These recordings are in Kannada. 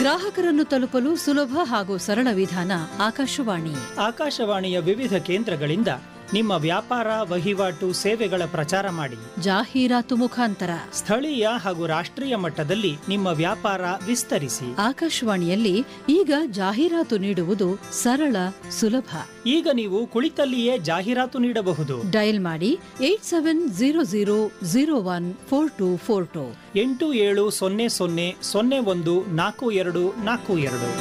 ಗ್ರಾಹಕರನ್ನು ತಲುಪಲು ಸುಲಭ ಹಾಗೂ ಸರಳ ವಿಧಾನ ಆಕಾಶವಾಣಿ ಆಕಾಶವಾಣಿಯ ವಿವಿಧ ಕೇಂದ್ರಗಳಿಂದ ನಿಮ್ಮ ವ್ಯಾಪಾರ ವಹಿವಾಟು ಸೇವೆಗಳ ಪ್ರಚಾರ ಮಾಡಿ ಜಾಹೀರಾತು ಮುಖಾಂತರ ಸ್ಥಳೀಯ ಹಾಗೂ ರಾಷ್ಟ್ರೀಯ ಮಟ್ಟದಲ್ಲಿ ನಿಮ್ಮ ವ್ಯಾಪಾರ ವಿಸ್ತರಿಸಿ ಆಕಾಶವಾಣಿಯಲ್ಲಿ ಈಗ ಜಾಹೀರಾತು ನೀಡುವುದು ಸರಳ ಸುಲಭ ಈಗ ನೀವು ಕುಳಿತಲ್ಲಿಯೇ ಜಾಹೀರಾತು ನೀಡಬಹುದು ಡಯಲ್ ಮಾಡಿ eight seven zero zero zero one four two four two ಎಂಟು ಏಳು ಸೊನ್ನೆ ಸೊನ್ನೆ ಸೊನ್ನೆ ಒಂದು ನಾಲ್ಕು ಎರಡು ನಾಲ್ಕು ಎರಡು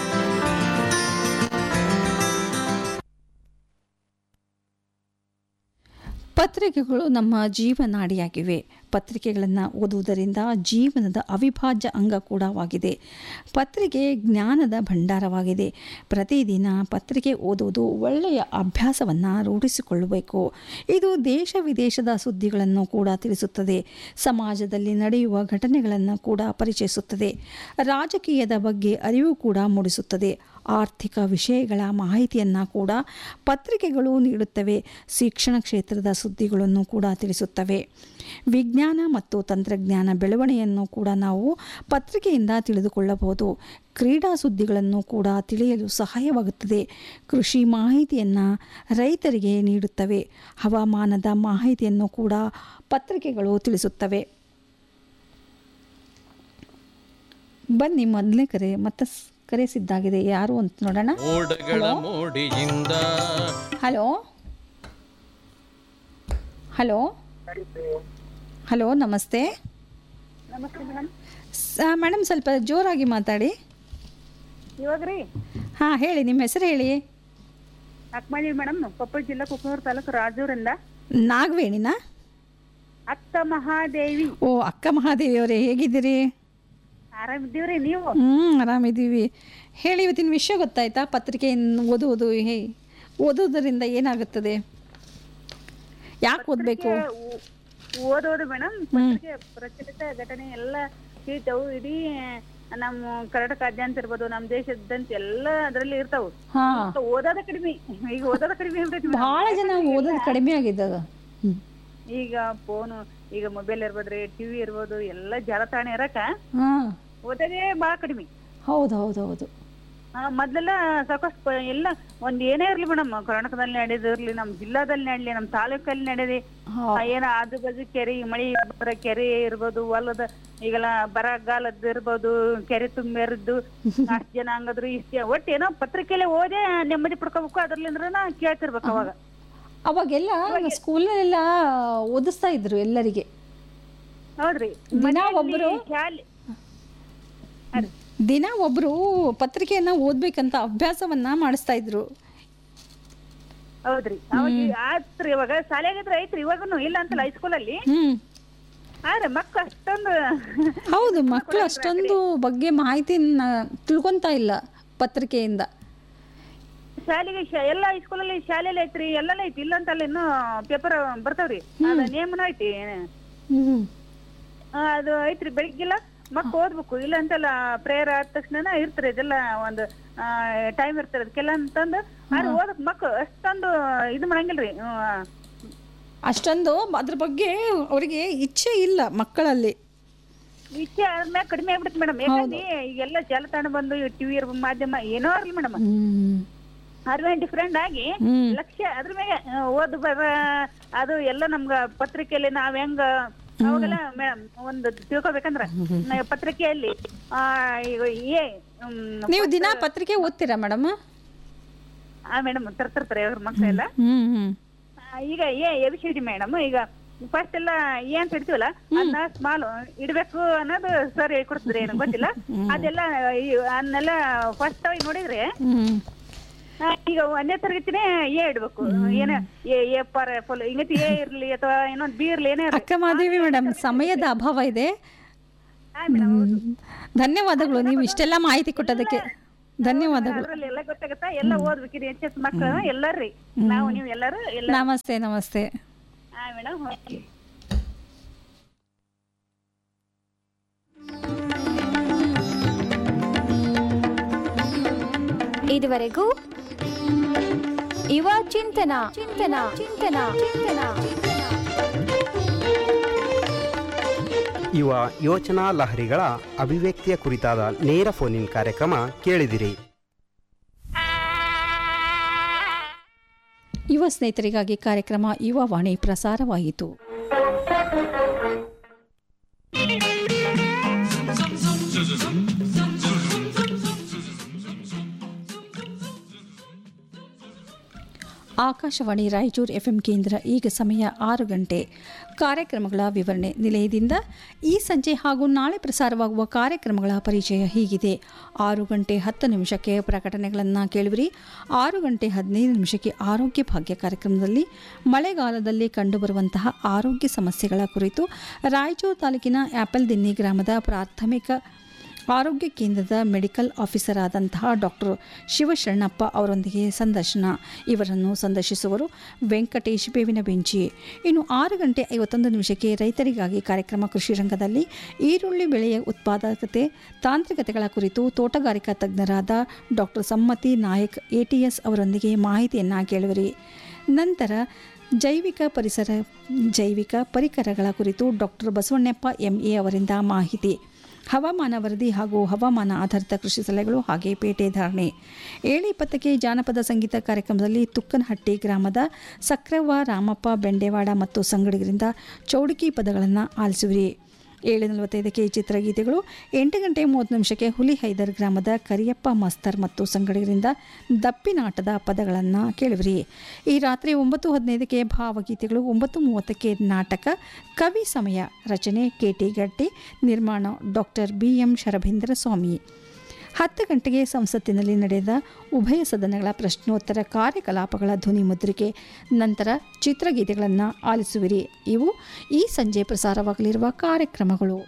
ಪತ್ರಿಕೆಗಳು ನಮ್ಮ ಜೀವನಾಡಿಯಾಗಿವೆ ಪತ್ರಿಕೆಗಳನ್ನು ಓದುವುದರಿಂದ ಜೀವನದ ಅವಿಭಾಜ್ಯ ಅಂಗ ಕೂಡವಾಗಿದೆ ಪತ್ರಿಕೆ ಜ್ಞಾನದ ಭಂಡಾರವಾಗಿದೆ ಪ್ರತಿದಿನ ಪತ್ರಿಕೆ ಓದುವುದು ಒಳ್ಳೆಯ ಅಭ್ಯಾಸವನ್ನು ರೂಢಿಸಿಕೊಳ್ಳಬೇಕು ಇದು ದೇಶ ವಿದೇಶದ ಸುದ್ದಿಗಳನ್ನು ಕೂಡ ತಿಳಿಸುತ್ತದೆ ಸಮಾಜದಲ್ಲಿ ನಡೆಯುವ ಘಟನೆಗಳನ್ನು ಕೂಡ ಪರಿಚಯಿಸುತ್ತದೆ ರಾಜಕೀಯದ ಬಗ್ಗೆ ಅರಿವು ಕೂಡ ಮೂಡಿಸುತ್ತದೆ ಆರ್ಥಿಕ ವಿಷಯಗಳ ಮಾಹಿತಿಯನ್ನು ಕೂಡ ಪತ್ರಿಕೆಗಳು ನೀಡುತ್ತವೆ ಶಿಕ್ಷಣ ಕ್ಷೇತ್ರದ ಸುದ್ದಿಗಳನ್ನು ಕೂಡ ತಿಳಿಸುತ್ತವೆ ವಿಜ್ಞಾನ ಮತ್ತು ತಂತ್ರಜ್ಞಾನ ಬೆಳವಣಿಗೆಯನ್ನು ಕೂಡ ನಾವು ಪತ್ರಿಕೆಯಿಂದ ತಿಳಿದುಕೊಳ್ಳಬಹುದು ಕ್ರೀಡಾ ಸುದ್ದಿಗಳನ್ನು ಕೂಡ ತಿಳಿಯಲು ಸಹಾಯವಾಗುತ್ತದೆ ಕೃಷಿ ಮಾಹಿತಿಯನ್ನು ರೈತರಿಗೆ ನೀಡುತ್ತವೆ ಹವಾಮಾನದ ಮಾಹಿತಿಯನ್ನು ಕೂಡ ಪತ್ರಿಕೆಗಳು ತಿಳಿಸುತ್ತವೆ ಬನ್ನಿ ಮೊದಲನೇ ಕರೆ ಮತ್ತೆ ಸ್- ಕರೆ ಸಿದ್ಧಾಗಿದೆ ಯಾರು ಅಂತ ನೋಡೋಣ ಮೋಡಗಳ ಮೋಡಿಯಿಂದ ಹಲೋ ಹಲೋ ಹಲೋ ನಮಸ್ತೆ ನಮಸ್ತೆ ಮೇಡಮ್ ಮೇಡಮ್ ಸ್ವಲ್ಪ ಜೋರಾಗಿ ಮಾತಾಡಿ ಇವಾಗ ರೀ ಹಾಂ ಹೇಳಿ ನಿಮ್ಮ ಹೆಸರು ಹೇಳಿ ಅಕ್ಮಳಿ ಮೇಡಮ್ ಕೊಪ್ಪಳ ಜಿಲ್ಲಾ ಕುಕ್ಕನೂರು ತಾಲೂಕು ರಾಜೂರಿಂದ ನಾಗವೇಣಿನಾ ಅಕ್ಕ ಮಹಾದೇವಿ ಓ ಅಕ್ಕ ಮಹಾದೇವಿ ಅವರೇ ಹೇಗಿದ್ದೀರಿ ಆರಾಮಿದ್ದೀವ್ರಿ ನೀವು ಹ್ಞೂ ಆರಾಮಿದ್ದೀವಿ ಹೇಳಿ ಇವತ್ತಿನ ವಿಷಯ ಗೊತ್ತಾಯ್ತಾ ಪತ್ರಿಕೆಯನ್ನು ಓದುವುದು ಹೇ ಓದುವುದರಿಂದ ಏನಾಗುತ್ತದೆ ಯಾಕೆ ಓದಬೇಕು ಓ- ಓದೋದು ಮೇಡಮ್ ಪತ್ರಿಕೆ ಪ್ರಚಲಿತ ಘಟನೆ ಎಲ್ಲ ಸಿಗ್ತಾವು ಇಡೀ ನಮ್ಮ ಕರ್ನಾಟಕಾದ್ಯಂತ ಇರ್ಬೋದು ನಮ್ಮ ದೇಶದಂತ ಎಲ್ಲ ಅದರಲ್ಲಿ ಇರ್ತಾವು ಹಾಂ ಓದೋದ ಕಡಿಮೆ ಈಗ ಓದೋದ ಕಡಿಮೆ ಇರ್ತೈತಿ madam. ಭಾಳ ಜನ ಓದೋದು ಕಡಿಮೆ ಆಗಿದ್ದದ ಹ್ಞೂ ಈಗ ಫೋನು ಈಗ ಮೊಬೈಲ್ ಇರ್ಬೋದ್ರಿ ಟಿವಿ ಇರ್ಬೋದು ಎಲ್ಲ ಜಾಲತಾಣ ಇರಕ ಹಾಂ ಓದೋದೇ ಭಾಳ ಕಡಿಮೆ ಹೌದು ಹೌದು ಹೌದು ಆ, ಮೊದ್ಲೆಲ್ಲ ಸಾಕಷ್ಟು ಪ- ಎಲ್ಲ ಒಂದ್ ಏನೇ ಇರ್ಲಿ ಮೇಡಮ್ ಕರ್ನಾಟಕದಲ್ಲಿ ನಡೆದಿರ್ಲಿ ನಮ್ ಜಿಲ್ಲಾದಲ್ಲಿ ನಡ್ಲಿ ನಮ್ ತಾಲೂಕಲ್ಲಿ ನಡೆದಿ ಹಾ. ಏನ ಆಜು ಬಾಜು ಕೆರೆ ಮಳಿ ಬರೋ ಕೆರೆ ಇರ್ಬೋದು ಹೊಲದ ಈಗೆಲ್ಲ ಬರಗಾಲದ್ದು ಇರ್ಬೋದು ಕೆರೆ ತುಂಬಿರ್ದು ಅಷ್ಟ್ ಜನ ಹಂಗದ್ರು ಇಷ್ಟ ಒಟ್ಟು ಏನೋ ಪತ್ರಿಕೆಲೆ ಓದೇ ನೆಮ್ಮದಿ ಪಡ್ಕೋಬೇಕು ಅದ್ರಲ್ಲಿಂದ್ರ ಕೇಳ್ತಿರ್ಬೇಕು ಅವಾಗ ಅವಾಗೆಲ್ಲ ಸ್ಕೂಲಲ್ಲೆಲ್ಲ ಓದಿಸ್ತಾ ಇದ್ರು ಎಲ್ಲರಿಗೆ ಹೌದ್ರಿ ದಿನ ಮನೆಯಲ್ಲಿ ಒಬ್ರು? ಶಾಲೆ ದಿನ ಒಬ್ಬರು ಪತ್ರಿಕೆಯನ್ನು ಓದ್ಬೇಕಂತ ಅಭ್ಯಾಸವನ್ನ ಮಾಡಿಸ್ತಾ ಇದ್ರು ಹೌದ್ರಿ ಅವಾಗ ಆತ್ರಿ ಇವಾಗ ಶಾಲೆಗಿದ್ರೆ ಐತ್ರಿ ಇವಾಗನು ಇಲ್ಲ ಅಂತಲ್ಲ ಹೈಸ್ಕೂಲಲ್ಲಿ ಹ್ಮ್ ಆದ್ರೆ ಮಕ್ಳು ಅಷ್ಟೊಂದು ಹೌದು ಮಕ್ಕಳು ಅಷ್ಟೊಂದು ಬಗ್ಗೆ ಮಾಹಿತಿನ ತಿಳ್ಕೊಂತಾ ಇಲ್ಲ ಪತ್ರಿಕೆಯಿಂದ ಶಾಲೆಗೆ ಶಾ- ಎಲ್ಲ ಹೈಸ್ಕೂಲಲ್ಲಿ ಶಾಲೆಯಲ್ಲಿ ಐತ್ರಿ ಎಲ್ಲೆಲ್ಲ ಐತಿ ಇಲ್ಲ ಅಂತಲ್ಲ ಇನ್ನು ಪೇಪರ್ ಬರ್ತಾವ್ರಿ ಅದ ನೇಮನ ಐತಿ ಹ್ಮ್ ಆ, ಅದು ಐತ್ರಿ ಬೆಳಿಗ್ಗೆಲ್ಲ ಮಕ್ಳು ಓದ್ಬೇಕು ಇಲ್ಲ ಅಂತಲ್ಲ ಪ್ರೇಯರ್ ಆದ ತಕ್ಷಣ ಇರ್ತಾರೆ ಇದೆಲ್ಲ ಒಂದು ಟೈಮ್ ಇರ್ತಾರೆ ಅದಕ್ಕೆಲ್ಲ ಅಂತಂದು ಆದ್ರೆ ಓದಕ್ ಮಕ್ಳು ಅಷ್ಟೊಂದು ಇದು ಮಾಡಂಗಿಲ್ರಿ ಹ್ಮ್. ಅಷ್ಟೊಂದು ಅದ್ರ ಬಗ್ಗೆ ಅವರಿಗೆ ಇಚ್ಛೆ ಇಲ್ಲ ಮಕ್ಕಳಲ್ಲಿ ಇಚ್ಛೆ ಆದ್ಮೇಲೆ ಕಡಿಮೆ ಆಗ್ಬಿಡುತ್ತೆ ಮೇಡಮ್ ಯಾಕಂದ್ರೆ ಈಗೆಲ್ಲ ಜಾಲತಾಣ ಬಂದು ಟಿವಿ ಮಾಧ್ಯಮ ಏನೋ ಇರ್ಲಿ ಮೇಡಮ್ ಹ್ಮ್ ಅದ್ರ ಡಿಫ್ರೆಂಟ್ ಆಗಿ ಹ್ಮ್. ಲಕ್ಷ್ಯ ಅದ್ರ ಮೇಲೆ ಆ, ಓದ್ ಬರ ಅದು ಎಲ್ಲ ನಮ್ಗ ಪತ್ರಿಕೆಯಲ್ಲಿ ನಾವ್ ಹೆಂಗ ಅವಾಗೆಲ್ಲ ಮೇಡಮ್ ಒಂದು ತಿಳ್ಕೊಬೇಕಂದ್ರ ನ- ಪತ್ರಿಕೆಯಲ್ಲಿ ಆ ಈಗ ಏ ಹ್ಮ್, ನೀವು ದಿನ ಪತ್ರಿಕೆ ಓದ್ತೀರಾ ಮೇಡಮ್ ಆ ಮೇಡಮ್ ತರ್ತಿರ್ತಾರೆ ಅವ್ರ ಮಕ್ಕಳೆಲ್ಲ ಹ್ಮ್ ಹ್ಮ್ ಆ, ಈಗ ಏ ಎಬಿಸಿಡಿ ಮೇಡಮ್ ಈಗ ಫಸ್ಟ್ ಎಲ್ಲ ಏ ಅಂತ ಇಡ್ತೀವಲ್ಲ ಅದನ್ನ ಸ್ಮಾಲ್ ಇಡ್ಬೇಕು ಅನ್ನೋದು ಸರ್ ಹೇಳ್ಕೊಡ್ತಿದ್ರಿ ಏನೋ ಗೊತ್ತಿಲ್ಲ ಅದೆಲ್ಲ ಈ- ಅದನ್ನೆಲ್ಲ ಫಸ್ಟ್ ಆಗಿ ನೋಡಿದ್ರೆ ಹ್ಮ್ ಆ, ಈಗ ಒಂದನೇ ತರಗತಿನೇ ಎ ಇಡ್ಬೇಕು ಏನ ಎ ಎ ಫಾರ್ ಫುಲ್ ಹಿಂಗತಿ ಎ ಇರ್ಲಿ ಅಥವಾ ಇನ್ನೊಂದ್ ಬಿ ಇರ್ಲಿ ಏನೇ ಇರ್ಲಿ ಅಕ್ಕ ಮಾದೇವಿ ಮೇಡಮ್ ಸಮಯದ ಅಭಾವ ಇದೆ ಆ, madam, ಹೌದು. ಧನ್ಯವಾದಗಳು ನೀವು ಇಷ್ಟೆಲ್ಲ ಮಾಹಿತಿ ಕೊಟ್ಟದಕ್ಕೆ ಧನ್ಯವಾದಗಳು ಅದ್ರಲ್ಲಿ ಎಲ್ಲ ಗೊತ್ತಾಗತ್ತಾ ಎಲ್ಲ ಓದ್ಬೇಕಿರಿ ಹೆಚ್ಚೆಚ್ಚು ಮಕ್ಕಳು ಎಲ್ಲಾರ್ರಿ ನಾವು ನೀವು ಎಲ್ಲರೂ ಎಲ್ಲ ನಮಸ್ತೆ ನಮಸ್ತೆ ಹಾ ಮೇಡಮ್ ಓಕೆ ಇದುವರೆಗೂ ಯುವ ಚಿಂತನ ಚಿಂತನ ಚಿಂತನ ಚಿಂತನ ಯುವ ಯೋಚನಾ ಲಹರಿಗಳ ಅಭಿವ್ಯಕ್ತಿಯ ಕುರಿತಾದ ನೇರ ಫೋನಿನ್ ಕಾರ್ಯಕ್ರಮ ಕೇಳಿದಿರಿ ಯುವ ಸ್ನೇಹಿತರಿಗಾಗಿ ಕಾರ್ಯಕ್ರಮ ಯುವ ವಾಣಿ ಪ್ರಸಾರವಾಯಿತು ಆಕಾಶವಾಣಿ ರಾಯಚೂರು ಎಫ್ಎಂ ಕೇಂದ್ರ ಈಗ ಸಮಯ ಆರು ಗಂಟೆ ಕಾರ್ಯಕ್ರಮಗಳ ವಿವರಣೆ ನಿಲಯದಿಂದ ಈ ಸಂಜೆ ಹಾಗೂ ನಾಳೆ ಪ್ರಸಾರವಾಗುವ ಕಾರ್ಯಕ್ರಮಗಳ ಪರಿಚಯ ಹೀಗಿದೆ ಆರು ಗಂಟೆ ಹತ್ತು ನಿಮಿಷಕ್ಕೆ ಪ್ರಕಟಣೆಗಳನ್ನು ಕೇಳುವಿರಿ ಆರು ಗಂಟೆ ಹದಿನೈದು ನಿಮಿಷಕ್ಕೆ ಆರೋಗ್ಯ ಭಾಗ್ಯ ಕಾರ್ಯಕ್ರಮದಲ್ಲಿ ಮಳೆಗಾಲದಲ್ಲಿ ಕಂಡುಬರುವಂತಹ ಆರೋಗ್ಯ ಸಮಸ್ಯೆಗಳ ಕುರಿತು ರಾಯಚೂರು ತಾಲೂಕಿನ ಆ್ಯಪಲ್ ದಿನ್ನಿ ಗ್ರಾಮದ ಪ್ರಾಥಮಿಕ ಆರೋಗ್ಯ ಕೇಂದ್ರದ ಮೆಡಿಕಲ್ ಆಫೀಸರ್ ಆದಂತಹ ಡಾಕ್ಟರ್ ಶಿವಶರಣಪ್ಪ ಅವರೊಂದಿಗೆ ಸಂದರ್ಶನ ಇವರನ್ನು ಸಂದರ್ಶಿಸುವರು ವೆಂಕಟೇಶ್ ಬೇವಿನ ಬೆಂಚಿ ಇನ್ನು ಆರು ಗಂಟೆ ಐವತ್ತೊಂದು ನಿಮಿಷಕ್ಕೆ ರೈತರಿಗಾಗಿ ಕಾರ್ಯಕ್ರಮ ಕೃಷಿ ರಂಗದಲ್ಲಿ ಈರುಳ್ಳಿ ಬೆಳೆಯ ಉತ್ಪಾದಕತೆ ತಾಂತ್ರಿಕತೆಗಳ ಕುರಿತು ತೋಟಗಾರಿಕಾ ತಜ್ಞರಾದ ಡಾಕ್ಟರ್ ಸಮ್ಮತಿ ನಾಯಕ್ ಎಟಿಎಸ್ ಅವರೊಂದಿಗೆ ಮಾಹಿತಿಯನ್ನು ಕೇಳುವಿರಿ ನಂತರ ಜೈವಿಕ ಪರಿಸರ ಜೈವಿಕ ಪರಿಕರಗಳ ಕುರಿತು ಡಾಕ್ಟರ್ ಬಸವಣ್ಣಪ್ಪ ಎಂಎ ಅವರಿಂದ ಮಾಹಿತಿ ಹವಾಮಾನ ವರದಿ ಹಾಗೂ ಹವಾಮಾನ ಆಧಾರಿತ ಕೃಷಿ ಸಲಹೆಗಳು ಹಾಗೆ ಪೇಟೆ ಧಾರಣೆ ಏಳು ಇಪ್ಪತ್ತಕ್ಕೆ ಜಾನಪದ ಸಂಗೀತ ಕಾರ್ಯಕ್ರಮದಲ್ಲಿ ತುಕ್ಕನಹಟ್ಟಿ ಗ್ರಾಮದ ಸಕ್ರವ್ವ ರಾಮಪ್ಪ ಬೆಂಡೆವಾಡ ಮತ್ತು ಸಂಗಡಿಗರಿಂದ ಚೌಡಿಕಿ ಪದಗಳನ್ನು ಆಲಿಸುವಿರಿ ಏಳು ನಲವತ್ತೈದಕ್ಕೆ ಚಿತ್ರಗೀತೆಗಳು ಎಂಟು ಗಂಟೆ ಮೂವತ್ತು ನಿಮಿಷಕ್ಕೆ ಹುಲಿ ಹೈದರ್ ಗ್ರಾಮದ ಕರಿಯಪ್ಪ ಮಾಸ್ತರ್ ಮತ್ತು ಸಂಗಡಿಗರಿಂದ ದಪ್ಪಿನಾಟದ ಪದಗಳನ್ನು ಕೇಳುವಿರಿ ಈ ರಾತ್ರಿ ಒಂಬತ್ತು ಹದಿನೈದಕ್ಕೆ ಭಾವಗೀತೆಗಳು ಒಂಬತ್ತು ಮೂವತ್ತಕ್ಕೆ ನಾಟಕ ಕವಿ ಸಮಯ ರಚನೆ ಕೆ ಟಿ ಗಟ್ಟಿ ನಿರ್ಮಾಣ doctor B M Sharabhendra Swamy ಹತ್ತು ಗಂಟೆಗೆ ಸಂಸತ್ತಿನಲ್ಲಿ ನಡೆದ ಉಭಯ ಸದನಗಳ ಪ್ರಶ್ನೋತ್ತರ ಕಾರ್ಯಕಲಾಪಗಳ ಧ್ವನಿ ಮುದ್ರಿಕೆ ನಂತರ ಚಿತ್ರಗೀತೆಗಳನ್ನು ಆಲಿಸುವಿರಿ ಇವು ಈ ಸಂಜೆ ಪ್ರಸಾರವಾಗಲಿರುವ ಕಾರ್ಯಕ್ರಮಗಳು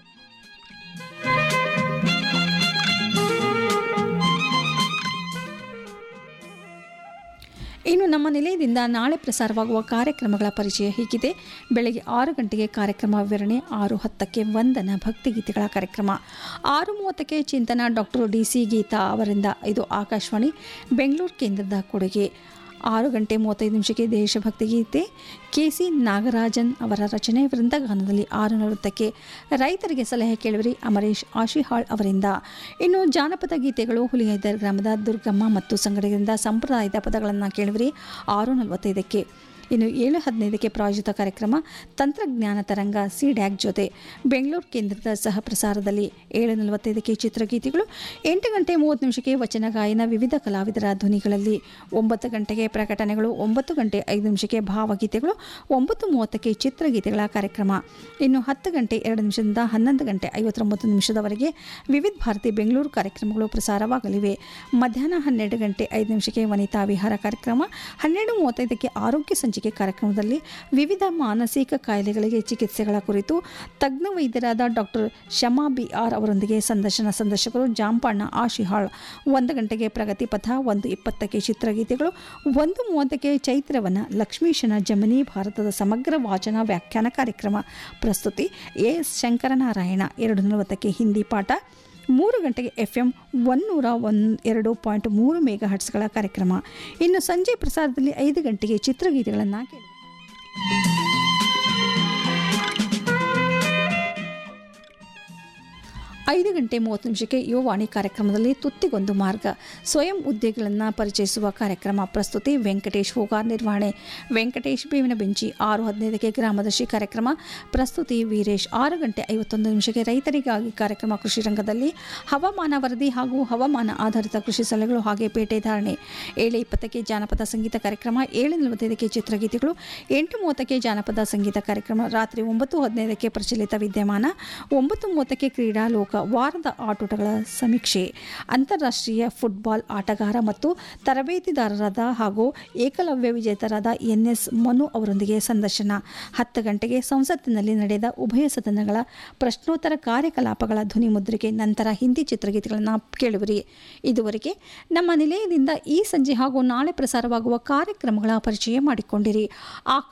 ಇನ್ನು ನಮ್ಮ ನಿಲಯದಿಂದ ನಾಳೆ ಪ್ರಸಾರವಾಗುವ ಕಾರ್ಯಕ್ರಮಗಳ ಪರಿಚಯ ಹೀಗಿದೆ ಬೆಳಗ್ಗೆ ಆರು ಗಂಟೆಗೆ ಕಾರ್ಯಕ್ರಮ ವಿವರಣೆ ಆರು ಹತ್ತಕ್ಕೆ ವಂದನ ಭಕ್ತಿಗೀತೆಗಳ ಕಾರ್ಯಕ್ರಮ ಆರು ಮೂವತ್ತಕ್ಕೆ ಚಿಂತನ ಡಾಕ್ಟರ್ ಡಿ ಸಿ ಗೀತಾ ಅವರಿಂದ ಇದು ಆಕಾಶವಾಣಿ ಬೆಂಗಳೂರು ಕೇಂದ್ರದ ಕೊಡುಗೆ ಆರು ಗಂಟೆ ಮೂವತ್ತೈದು ನಿಮಿಷಕ್ಕೆ ದೇಶಭಕ್ತಿ ಗೀತೆ ಕೆ ಸಿ ನಾಗರಾಜನ್ ಅವರ ರಚನೆ ವೃಂದಗಾನದಲ್ಲಿ ಆರು ನಲವತ್ತಕ್ಕೆ ರೈತರಿಗೆ ಸಲಹೆ ಕೇಳುವರಿ ಅಮರೇಶ್ ಆಶಿಹಾಳ್ ಅವರಿಂದ ಇನ್ನು ಜಾನಪದ ಗೀತೆಗಳು ಹುಲಿಹೈದರ್ ಗ್ರಾಮದ ದುರ್ಗಮ್ಮ ಮತ್ತು ಸಂಗಡಿಗರಿಂದ ಸಂಪ್ರದಾಯದ ಪದಗಳನ್ನು ಕೇಳುವರಿ ಆರು ನಲವತ್ತೈದಕ್ಕೆ ಇನ್ನು ಏಳು ಹದಿನೈದಕ್ಕೆ ಪ್ರಾಯೋಜಿತ ಕಾರ್ಯಕ್ರಮ ತಂತ್ರಜ್ಞಾನ ತರಂಗ ಸಿ ಡ್ಯಾಕ್ ಜೊತೆ ಬೆಂಗಳೂರು ಕೇಂದ್ರದ ಸಹ ಪ್ರಸಾರದಲ್ಲಿ ಏಳು ನಲವತ್ತೈದಕ್ಕೆ ಚಿತ್ರಗೀತೆಗಳು ಎಂಟು ಗಂಟೆ ಮೂವತ್ತು ನಿಮಿಷಕ್ಕೆ ವಚನ ಗಾಯನ ವಿವಿಧ ಕಲಾವಿದರ ಧ್ವನಿಗಳಲ್ಲಿ ಒಂಬತ್ತು ಗಂಟೆಗೆ ಪ್ರಕಟಣೆಗಳು ಒಂಬತ್ತು ಗಂಟೆ ಐದು ನಿಮಿಷಕ್ಕೆ ಭಾವಗೀತೆಗಳು ಒಂಬತ್ತು ಮೂವತ್ತಕ್ಕೆ ಚಿತ್ರಗೀತೆಗಳ ಕಾರ್ಯಕ್ರಮ ಇನ್ನು ಹತ್ತು ಗಂಟೆ ಎರಡು ನಿಮಿಷದಿಂದ ಹನ್ನೊಂದು ಗಂಟೆ ಐವತ್ತೊಂಬತ್ತು ನಿಮಿಷದವರೆಗೆ ವಿವಿಧ ಭಾರತಿ ಬೆಂಗಳೂರು ಕಾರ್ಯಕ್ರಮಗಳು ಪ್ರಸಾರವಾಗಲಿವೆ ಮಧ್ಯಾಹ್ನ ಹನ್ನೆರಡು ಗಂಟೆ ಐದು ನಿಮಿಷಕ್ಕೆ ವನಿತಾ ವಿಹಾರ ಕಾರ್ಯಕ್ರಮ ಹನ್ನೆರಡು ಮೂವತ್ತೈದಕ್ಕೆ ಆರೋಗ್ಯ ಸಂಚಿಕೆ ಕಾರ್ಯಕ್ರಮದಲ್ಲಿ ವಿವಿಧ ಮಾನಸಿಕ ಕಾಯಿಲೆಗಳಿಗೆ ಚಿಕಿತ್ಸೆಗಳ ಕುರಿತು ತಜ್ಞ ವೈದ್ಯರಾದ ಡಾಕ್ಟರ್ ಶಮಾ ಬಿ ಆರ್ ಅವರೊಂದಿಗೆ ಸಂದರ್ಶನ ಸಂದರ್ಶಕರು ಜಾಂಪಣ್ಣ ಆಶಿಹಾಳ್ ಒಂದು ಗಂಟೆಗೆ ಪ್ರಗತಿ ಪಥ ಒಂದು ಇಪ್ಪತ್ತಕ್ಕೆ ಚಿತ್ರಗೀತೆಗಳು ಒಂದು ಮೂವತ್ತಕ್ಕೆ ಚೈತ್ರವನ ಲಕ್ಷ್ಮೀಶನ ಜಮನಿ ಭಾರತದ ಸಮಗ್ರ ವಾಚನ ವ್ಯಾಖ್ಯಾನ ಕಾರ್ಯಕ್ರಮ ಪ್ರಸ್ತುತಿ ಎ ಎಸ್ ಶಂಕರನಾರಾಯಣ ಎರಡು ನಲವತ್ತಕ್ಕೆ ಹಿಂದಿ ಪಾಠ ಮೂರು ಗಂಟೆಗೆ ಎಫ್ ಎಂ ಒನ್ನೂರ ಒನ್ ಎರಡು ಪಾಯಿಂಟ್ ಮೂರು ಮೇಗಾ ಹಟ್ಸ್ಗಳ ಕಾರ್ಯಕ್ರಮ ಇನ್ನು ಸಂಜೆ ಪ್ರಸಾರದಲ್ಲಿ ಐದು ಗಂಟೆಗೆ ಚಿತ್ರಗೀತೆಗಳನ್ನು ಕೇಳಿ ಐದು ಗಂಟೆ ಮೂವತ್ತು ನಿಮಿಷಕ್ಕೆ ಯುವವಾಣಿ ಕಾರ್ಯಕ್ರಮದಲ್ಲಿ ತುತ್ತಿಗೊಂದು ಮಾರ್ಗ ಸ್ವಯಂ ಉದ್ಯೋಗಿಗಳನ್ನು ಪರಿಚಯಿಸುವ ಕಾರ್ಯಕ್ರಮ ಪ್ರಸ್ತುತಿ ವೆಂಕಟೇಶ್ ಹೋಗಾರ್ ನಿರ್ವಹಣೆ ವೆಂಕಟೇಶ್ ಬೇವಿನ ಬೆಂಚಿ ಆರು ಹದಿನೈದಕ್ಕೆ ಗ್ರಾಮದರ್ಶಿ ಕಾರ್ಯಕ್ರಮ ಪ್ರಸ್ತುತಿ ವೀರೇಶ್ ಆರು ಗಂಟೆ ಐವತ್ತೊಂದು ನಿಮಿಷಕ್ಕೆ ರೈತರಿಗಾಗಿ ಕಾರ್ಯಕ್ರಮ ಕೃಷಿ ರಂಗದಲ್ಲಿ ಹವಾಮಾನ ವರದಿ ಹಾಗೂ ಹವಾಮಾನ ಆಧಾರಿತ ಕೃಷಿ ಸಲಹೆಗಳು ಹಾಗೆ ಪೇಟೆ ಧಾರಣೆ ಏಳು ಇಪ್ಪತ್ತಕ್ಕೆ ಜಾನಪದ ಸಂಗೀತ ಕಾರ್ಯಕ್ರಮ ಏಳು ನಲವತ್ತೈದಕ್ಕೆ ಚಿತ್ರಗೀತೆಗಳು ಎಂಟು ಮೂವತ್ತಕ್ಕೆ ಜಾನಪದ ಸಂಗೀತ ಕಾರ್ಯಕ್ರಮ ರಾತ್ರಿ ಒಂಬತ್ತು ಹದಿನೈದಕ್ಕೆ ಪ್ರಚಲಿತ ವಿದ್ಯಮಾನ ಒಂಬತ್ತು ಮೂವತ್ತಕ್ಕೆ ಕ್ರೀಡಾ ಲೋಕ ವಾರದ ಆಟೋಟಗಳ ಸಮೀಕ್ಷೆ ಅಂತಾರಾಷ್ಟ್ರೀಯ ಫುಟ್ಬಾಲ್ ಆಟಗಾರ ಮತ್ತು ತರಬೇತಿದಾರರಾದ ಹಾಗೂ ಏಕಲವ್ಯ ವಿಜೇತರಾದ ಎನ್ ಎಸ್ ಮನು ಅವರೊಂದಿಗೆ ಸಂದರ್ಶನ ಹತ್ತು ಗಂಟೆಗೆ ಸಂಸತ್ತಿನಲ್ಲಿ ನಡೆದ ಉಭಯ ಸದನಗಳ ಪ್ರಶ್ನೋತ್ತರ ಕಾರ್ಯಕಲಾಪಗಳ ಧ್ವನಿ ಮುದ್ರಿಕೆ ನಂತರ ಹಿಂದಿ ಚಿತ್ರಗೀತೆಗಳನ್ನು ಕೇಳುವಿರಿ ಇದುವರೆಗೆ ನಮ್ಮ ನಿಲಯದಿಂದ ಈ ಸಂಜೆ ಹಾಗೂ ನಾಳೆ ಪ್ರಸಾರವಾಗುವ ಕಾರ್ಯಕ್ರಮಗಳ ಪರಿಚಯ ಮಾಡಿಕೊಂಡಿರಿ